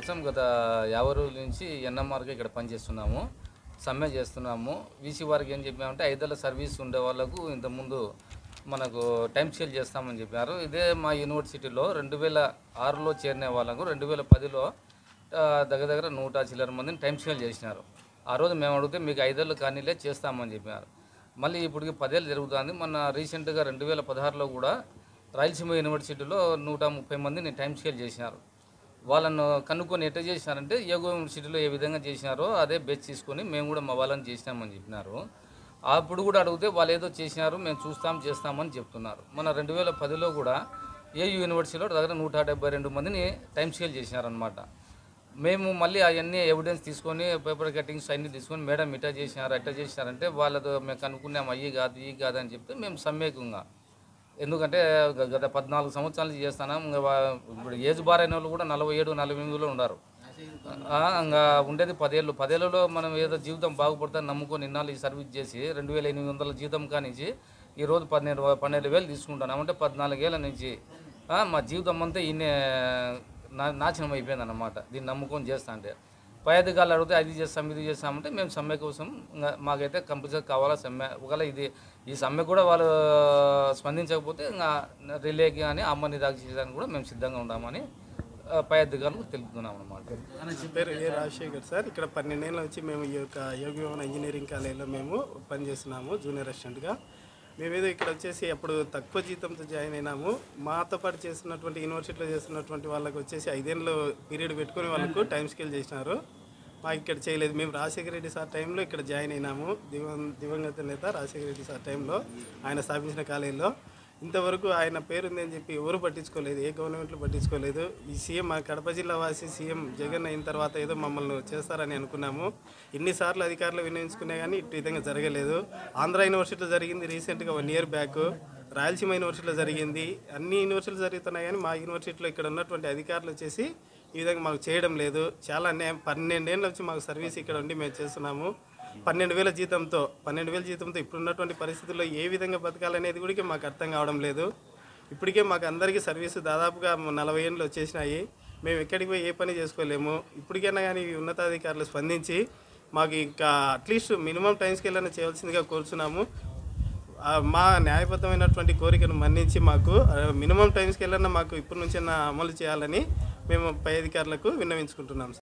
కోసం గత యాభై రోజుల నుంచి ఎన్ఎంఆర్కి ఇక్కడ పనిచేస్తున్నాము సమ్మె చేస్తున్నాము వీసీ వారికి ఏం చెప్పామంటే ఐదేళ్ళ సర్వీస్ ఉండే వాళ్ళకు ఇంతకుముందు మనకు టైం స్కేల్ చేస్తామని చెప్పారు ఇదే మా యూనివర్సిటీలో రెండు వేల ఆరులో చేరిన వాళ్ళకు రెండు వేల పదిలో ఆ, దగ్గర దగ్గర నూట చిల్లర మందిని టైం స్కేల్ చేసినారు ఆ రోజు మేము అడిగితే మీకు ఐదేళ్ళు కానీలే చేస్తామని చెప్పారు మళ్ళీ ఇప్పటికి పదేళ్ళు జరుగుతుంది మొన్న రీసెంట్గా రెండు వేల పదహారులో కూడా రాయలసీమ యూనివర్సిటీలో నూట ముప్పై మందిని టైం స్కేల్ చేసినారు వాళ్ళను కనుక్కొని ఎట్ట చేసినారంటే యోగో యూనివర్సిటీలో ఏ విధంగా చేసినారో అదే బెచ్ తీసుకొని మేము కూడా మా వాళ్ళని చేసినామని చెప్పినారు అప్పుడు కూడా అడిగితే వాళ్ళు ఏదో చేసినారు మేము చూస్తాం చేస్తామని చెప్తున్నారు మన రెండు వేల పదిలో కూడా ఏ యూనివర్సిటీలో దగ్గర నూట డెబ్బై రెండు మందిని టైం స్కేల్ చేసినారనమాట మేము మళ్ళీ అవన్నీ ఎవిడెన్స్ తీసుకొని పేపర్ కటింగ్స్ అన్నీ తీసుకొని మేడం ఇట్లా చేసినారు అట్లా చేసినారంటే వాళ్ళతో మేము కనుక్కున్నాం అయ్యి కాదు ఈ కాదు అని చెప్తే మేము సమ్యకంగా ఎందుకంటే గ- గత పద్నాలుగు సంవత్సరాల నుంచి చేస్తాను ఇంకా వా- ఇప్పుడు ఏజ్ బార్ అయిన వాళ్ళు కూడా నలభై ఏడు నలభై ఎనిమిదిలో ఉన్నారు ఆ, ఇంకా ఉండేది పదేళ్ళు పదేళ్లలో మనం ఏదో జీవితం బాగుపడుతుందని నమ్ముకొని ఇన్నాళ్ళు ఈ సర్వీస్ చేసి రెండు వేల ఎనిమిది వందల జీతం కానించి ఈరోజు పన్నెండు పన్నెండు వేలు తీసుకుంటాను అంటే పద్నాలుగేళ్ల నుంచి ఆ, మా జీవితం అంతా ఈయన నా నాశనం అయిపోయింది అన్నమాట దీన్ని నమ్ముకొని చేస్తా అంటే పై అధికారులు అడిగితే అది చేస్తాం ఇది చేస్తామంటే మేము సమ్మె కోసం ఇంకా మాకైతే కంపల్సరీ కావాలా సమ్మె ఒకవేళ ఇది ఈ సమ్మె కూడా వాళ్ళు స్పందించకపోతే ఇంకా రిలేకి కానీ అమ్మని దాకా చేయడానికి కూడా మేము సిద్ధంగా ఉన్నామని ఆ, పై అధికారులకు తెలుపుతున్నాం అన్నమాట నా పేరు ఏ రాజశేఖర్ సార్ ఇక్కడ పన్నెండేళ్ళ నుంచి మేము ఈ యొక్క యోగభవన్ ఇంజనీరింగ్ కాలేజీలో మేము పనిచేస్తున్నాము జూనియర్ అసిస్టెంట్గా మేమేదో ఇక్కడ వచ్చేసి అప్పుడు తక్కువ జీతంతో జాయిన్ అయినాము మాతో పాటు చేస్తున్నటువంటి యూనివర్సిటీలో చేస్తున్నటువంటి వాళ్ళకి వచ్చేసి ఐదేళ్ళు పీరియడ్ పెట్టుకుని వాళ్ళకు టైం స్కేల్ చేసినారు మాకు ఇక్కడ చేయలేదు మేము రాజశేఖర రెడ్డి సార్ టైంలో ఇక్కడ జాయిన్ అయినాము దివం దివంగత నేత రాజశేఖర రెడ్డి సార్ టైంలో ఆయన స్థాపించిన కాలేజీలో ఇంతవరకు ఆయన పేరుంది అని చెప్పి ఎవరు పట్టించుకోలేదు ఏ గవర్నమెంట్లు పట్టించుకోలేదు ఈ సీఎం మా కడప జిల్లా వాసి సీఎం జగన్ అయిన తర్వాత ఏదో మమ్మల్ని చేస్తారని అనుకున్నాము ఎన్నిసార్లు అధికారులు వినియోగించుకున్నా కానీ ఇటు విధంగా జరగలేదు ఆంధ్ర యూనివర్సిటీలో జరిగింది రీసెంట్గా వన్ ఇయర్ బ్యాక్ రాయలసీమ యూనివర్సిటీలో జరిగింది అన్ని యూనివర్సిటీలు జరుగుతున్నాయి కానీ మా యూనివర్సిటీలో ఇక్కడ ఉన్నటువంటి అధికారులు వచ్చేసి ఈ విధంగా మాకు చేయడం లేదు చాలా అన్యాయం పన్నెండేళ్ళ వచ్చి మాకు సర్వీస్ ఇక్కడ ఉండి మేము చేస్తున్నాము పన్నెండు వేల జీతంతో పన్నెండు వేల జీతంతో ఇప్పుడున్నటువంటి పరిస్థితుల్లో ఏ విధంగా బతకాలనేది కూడా మాకు అర్థం కావడం లేదు ఇప్పటికే మాకు అందరికీ సర్వీసు దాదాపుగా నలభై ఏళ్ళు వచ్చేసినాయి మేము ఎక్కడికి పోయి ఏ పని చేసుకోలేము ఇప్పటికైనా కానీ ఈ ఉన్నతాధికారులు స్పందించి మాకు ఇంకా అట్లీస్ట్ మినిమం టైం స్కేల్ అయినా చేయవలసిందిగా కోరుచున్నాము ఆ, మా న్యాయబద్ధమైనటువంటి కోరికను మన్నించి మాకు ఆ, మినిమం టైం స్కేల్ అన్నా మాకు ఇప్పటి నుంచైనా అమలు చేయాలని మేము పై అధికారులకు విన్నవించుకుంటున్నాం